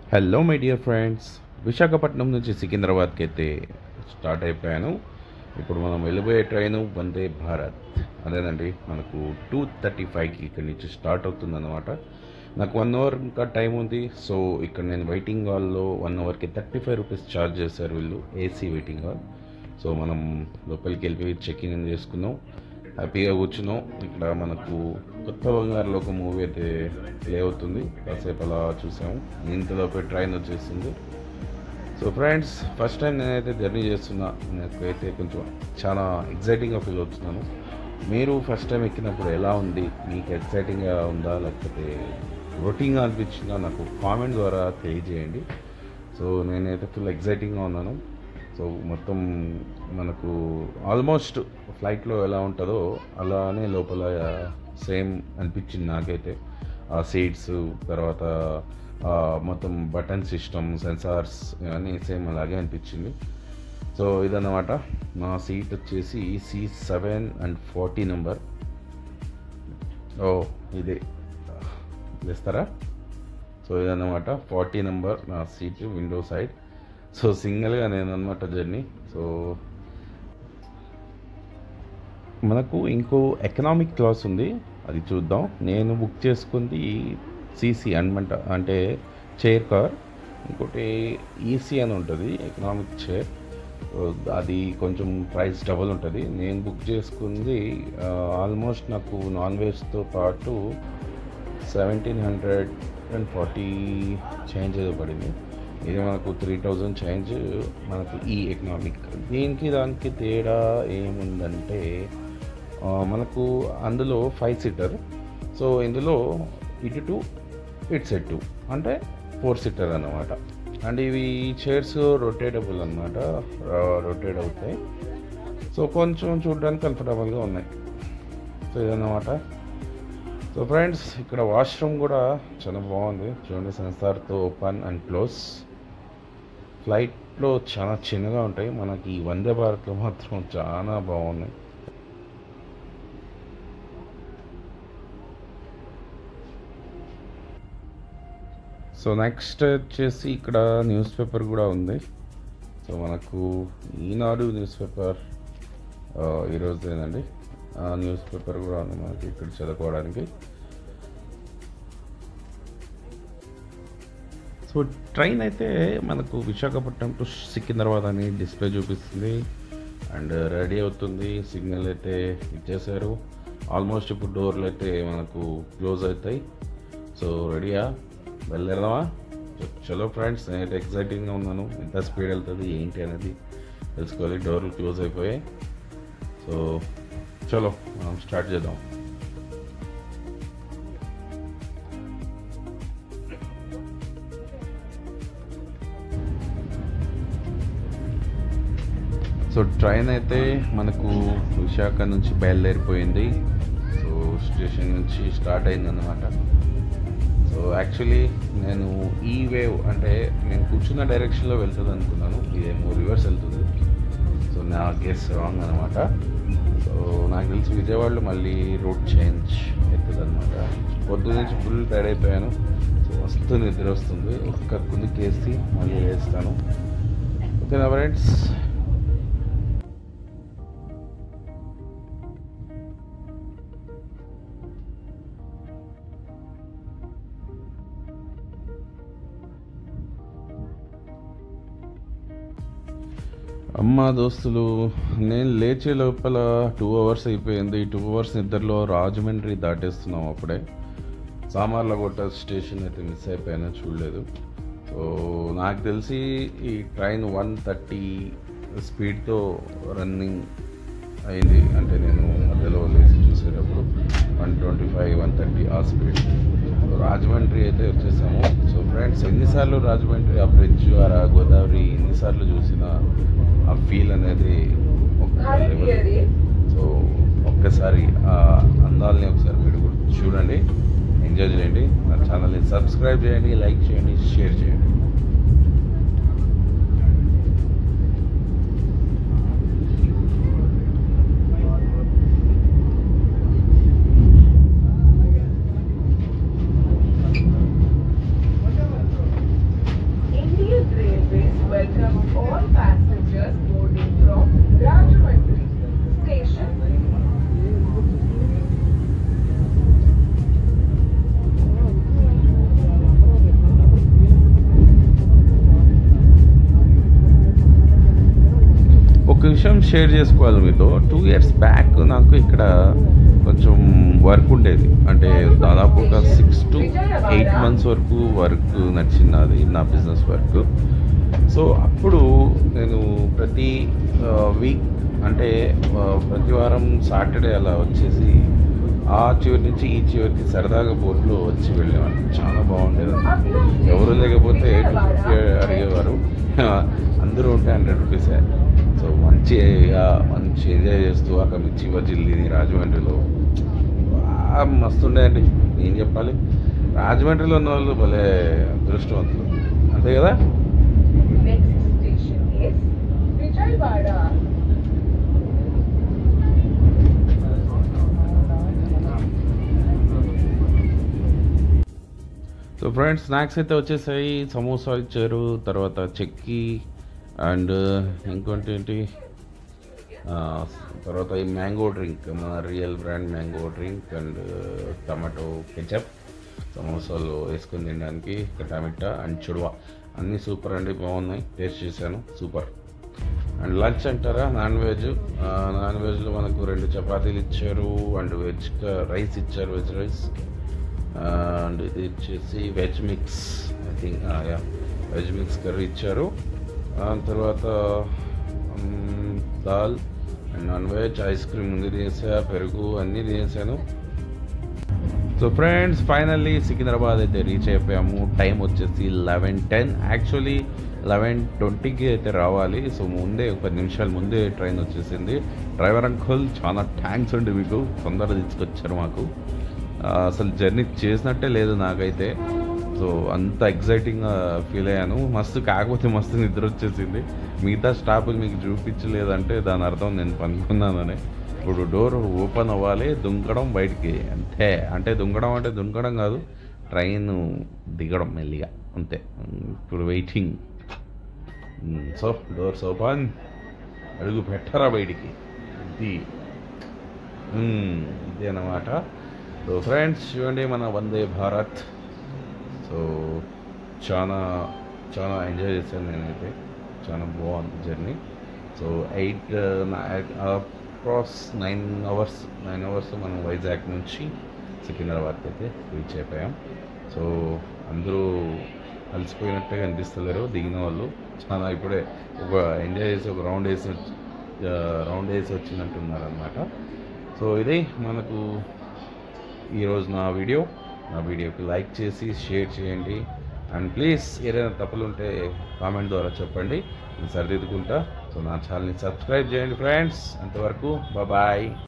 Hello my dear friends Visakhapatnam నుంచి సికింద్రాబాద్కి అయితే స్టార్ట్ అయిపోయాను ఇప్పుడు మనం వెళ్ళిపోయే ట్రైన్ వందే భారత్ అదేనండి మనకు టూ థర్టీ ఫైవ్కి ఇక్కడి నుంచి స్టార్ట్ అవుతుందన్నమాట నాకు వన్ అవర్ ఇంకా టైం ఉంది సో ఇక్కడ నేను వెయిటింగ్ హాల్లో వన్ అవర్కి థర్టీ ఫైవ్ రూపీస్ ఛార్జ్ చేశారు వీళ్ళు ఏసీ వెయిటింగ్ హాల్ సో మనం లోపలికి వెళ్ళిపోయి చెక్ ఇన్ చేసుకున్నాం హ్యాపీగా కూర్చున్నాం ఇక్కడ మనకు కొత్త బంగారులో ఒక మూవీ అయితే ప్లే అవుతుంది కాసేపు అలా చూసాము ఇంతలోపే ట్రైన్ వచ్చేసింది సో ఫ్రెండ్స్ ఫస్ట్ టైం నేనైతే జర్నీ చేస్తున్నా నాకైతే కొంచెం చాలా ఎగ్జైటింగ్గా ఫీల్ అవుతున్నాను మీరు ఫస్ట్ టైం ఎక్కినప్పుడు ఎలా ఉంది మీకు ఎక్సైటింగ్గా ఉందా లేకపోతే రొటీన్గా అనిపించిందా నాకు కామెంట్ ద్వారా తెలియజేయండి సో నేనైతే ఫుల్ ఎగ్జైటింగ్గా ఉన్నాను సో మొత్తం మనకు ఆల్మోస్ట్ ఫ్లైట్లో ఎలా ఉంటుందో అలానే లోపల సేమ్ అనిపించింది నాకైతే ఆ సీట్స్ తర్వాత ఆ మొత్తం బటన్ సిస్టమ్ సెన్సార్స్ ఇవన్నీ సేమ్ అలాగే అనిపించింది సో ఇదన్నమాట నా సీట్ వచ్చేసి C seven and forty number ఓ ఇదే వేస్తారా సో ఇదన్నమాట ఫార్టీ నెంబర్ నా సీట్ విండో సైడ్ సో సింగిల్గా నేను అనమాట జర్నీ సో మనకు ఇంకో ఎకనామిక్ క్లాస్ ఉంది అది చూద్దాం నేను బుక్ చేసుకుంది సీసీ అనమాట అంటే చైర్ కార్ ఇంకోటి ఈసీ అని ఉంటుంది ఎకనామిక్ చైర్ అది కొంచెం ప్రైస్ డబుల్ ఉంటుంది నేను బుక్ చేసుకుంది ఆల్మోస్ట్ నాకు నాన్ వెజ్తో పాటు seventeen hundred and forty change ఏదో పడింది ఇది మనకు త్రీ థౌజండ్ చేంజ్ మనకు ఈ ఎకనామిక్ దీనికి దానికి తేడా ఏముందంటే ఆ, మనకు అందులో ఫైవ్ సీటర్ సో ఇందులో ఇటు టూ ఇటు సెట్ టూ అంటే ఫోర్ సీటర్ అన్నమాట అండ్ ఇవి చైర్స్ రొటేటబుల్ అనమాట రొటేట్ అవుతాయి సో కొంచెం చూడడానికి కంఫర్టబుల్గా ఉన్నాయి సో ఇదన్నమాట సో ఫ్రెండ్స్ ఇక్కడ వాష్రూమ్ కూడా చాలా బాగుంది చూడండి సెన్సార్తో ఓపెన్ అండ్ క్లోజ్ ఫ్లైట్లో చాలా చిన్నగా ఉంటాయి మనకి ఈ వందే భారత్లో మాత్రం చాలా బాగున్నాయి సో నెక్స్ట్ వచ్చేసి ఇక్కడ న్యూస్ పేపర్ కూడా ఉంది సో మనకు ఈనాడు న్యూస్ పేపర్ ఈరోజేనండి ఆ న్యూస్ పేపర్ కూడా ఉంది మనకి ఇక్కడ చదువుకోవడానికి సో ట్రైన్ అయితే మనకు విశాఖపట్నం టు సికింద్రాబాద్ అని డిస్ప్లే చూపిస్తుంది అండ్ రెడీ అవుతుంది సిగ్నల్ అయితే ఇచ్చేసారు ఆల్మోస్ట్ ఇప్పుడు డోర్లు అయితే మనకు క్లోజ్ అవుతాయి సో రెడీయా వెళ్ళేద్దామా చలో ఫ్రెండ్స్ నేనైతే ఎక్సైటింగ్గా ఉన్నాను ఎంత స్పీడ్ వెళ్తుంది ఏంటి అనేది తెలుసుకోవాలి డోర్లు క్లోజ్ అయిపోయాయి సో చలో మనం స్టార్ట్ చేద్దాం సో ట్రైన్ అయితే మనకు విశాఖ నుంచి బయలుదేరిపోయింది సో స్టేషన్ నుంచి స్టార్ట్ అయిందన్నమాట సో యాక్చువల్లీ నేను ఈ వేవ్ అంటే నేను కూర్చున్న డైరెక్షన్లో వెళ్తుంది అనుకున్నాను ఇదేమో రివర్స్ వెళ్తుంది సో నా గెస్ రాంగ్ అనమాట సో నాకు తెలిసి విజయవాడలో మళ్ళీ రూట్ చేంజ్ అవుతుంది అనమాట పొద్దు నుంచి ఫుల్ టైడ్ అయిపోయాను సో వస్తూ నిద్ర వస్తుంది ఒక్క కుదికేసి మళ్ళీ వేస్తాను ఓకేనా ఫ్రెండ్స్ అమ్మ దోస్తులు నేను లేచే లోపల టూ అవర్స్ అయిపోయింది టూ అవర్స్ నిద్రలో రాజమండ్రి దాటేస్తున్నాం అప్పుడే సామర్లకోట స్టేషన్ అయితే మిస్ అయిపోయాను చూడలేదు సో నాకు తెలిసి ఈ ట్రైన్ వన్ థర్టీ స్పీడ్తో రన్నింగ్ అయింది అంటే నేను మధ్యలో లేచి చూసేటప్పుడు one twenty five one thirty ఆ స్పీడ్ రాజమండ్రి అయితే వచ్చేసాము సో ఫ్రెండ్స్ ఎన్నిసార్లు రాజమండ్రి ఆ బ్రిడ్జ్ ఆ గోదావరి ఎన్నిసార్లు చూసినా ఆ ఫీల్ అనేది ఒక level. సో ఒక్కసారి ఆ అందాలని ఒకసారి మీరు కూడా చూడండి ఎంజాయ్ చేయండి నా ఛానల్ని సబ్స్క్రైబ్ చేయండి లైక్ చేయండి షేర్ చేయండి విషయం షేర్ చేసుకోవాలి మీతో టూ ఇయర్స్ బ్యాక్ నాకు ఇక్కడ కొంచెం వర్క్ ఉండేది అంటే దాదాపు ఒక సిక్స్ టు ఎయిట్ మంత్స్ వరకు వర్క్ నడిచింది అది నా బిజినెస్ వర్క్ సో అప్పుడు నేను ప్రతి వీక్ అంటే ఆ, ప్రతి వారం సాటర్డే అలా వచ్చేసి ఆ చివరి నుంచి ఈ చివరికి సరదాగా బోట్లో వచ్చి వెళ్ళేవాడిని చాలా బాగుండేది ఎవరు లేకపోతే టూ ఫిఫ్టీ అడిగేవారు అందరూ ఉంటే హండ్రెడ్ రూపీసే సో మంచిగా మంచి ఎంజాయ్ చేస్తూ అక్కడ మిర్చి బజ్జీలు తిని రాజమండ్రిలో బాగా మస్తుండేయండి ఏం చెప్పాలి రాజమండ్రిలో ఉన్న వాళ్ళు భలే అదృష్టవంతులు అంతే కదా Next station is Vijayawada. So friends snacks అయితే వచ్చేసాయి సమోసా ఇచ్చారు తర్వాత చెక్కి అండ్ ఇంకోటి ఏంటి ఆ, తర్వాత ఈ మ్యాంగో డ్రింక్ మన real brand mango drink and tomato ketchup సమోసాలు వేసుకొని తినడానికి టమాటా అండ్ చుడవా అన్నీ సూపర్ అండి బాగున్నాయి టేస్ట్ చేశాను సూపర్ అండ్ లంచ్ అంటారా నాన్ వెజ్ నాన్ వెజ్లో మనకు రెండు చపాతీలు ఇచ్చారు అండ్ వెజ్ రైస్ ఇచ్చారు వెజ్ రైస్ అండ్ ఇది వచ్చేసి veg mix I think yeah veg mix curry ఇచ్చారు ఆ తర్వాత మ్, dal and non veg ice cream ఉంది తినేసా పెరుగు అన్నీ తినేసాను సో ఫ్రెండ్స్ ఫైనల్లీ సికింద్రాబాద్ అయితే రీచ్ అయిపోయాము టైం వచ్చేసి లెవెన్ టెన్ యాక్చువల్లీ లెవెన్ ట్వంటీకి అయితే రావాలి సో ముందే ఒక పది నిమిషాల ముందే ట్రైన్ వచ్చేసింది డ్రైవర్ అంకుల్ చాలా థ్యాంక్స్ అండి మీకు తొందరగా తీసుకొచ్చారు మాకు ఆ, అసలు జర్నీ చేసినట్టే లేదు నాకైతే సో అంత ఎగ్జైటింగ్గా ఫీల్ అయ్యాను మస్తు కాకపోతే మస్తు నిద్ర వచ్చేసింది మిగతా స్టాఫ్లు మీకు చూపించలేదంటే దాని అర్థం నేను పనుకున్నానని ఇప్పుడు డోర్ ఓపెన్ అవ్వాలి దుంకడం బయటికి అంతే అంటే దుంకడం అంటే దుంకడం కాదు ట్రైన్ దిగడం మెల్లిగా అంతే ఇప్పుడు వెయిటింగ్ సో డోర్స్ ఓపెన్ అడుగు పెట్టరా బయటికి ఇది మ్మ్, ఇదే అన్నమాట సో ఫ్రెండ్స్ చూడండి మన వందే భారత్ సో చాలా చాలా ఎంజాయ్ చేశాను నేనైతే చాలా బాగుంది journey so eight across nine hours nine hours మనం వైజాగ్ నుంచి సికింద్రాబాద్కి అయితే రీచ్ అయిపోయాం సో అందరూ అలసిపోయినట్టే కనిపిస్తలేరు దిగిన వాళ్ళు చాలా ఇప్పుడే ఒక ఎంజాయ్ చేసి ఒక రౌండ్ వేసి రౌండ్ వేసి వచ్చినట్టున్నారు అనమాట సో ఇది మనకు ఈరోజు నా వీడియో నా వీడియోకి లైక్ చేసి షేర్ చేయండి అండ్ ప్లీజ్ ఏదైనా తప్పులు ఉంటే కామెంట్ ద్వారా చెప్పండి నేను సరిదిద్దుకుంటా సో నా ఛానల్ని సబ్స్క్రైబ్ చేయండి ఫ్రెండ్స్ అంతవరకు బాయ్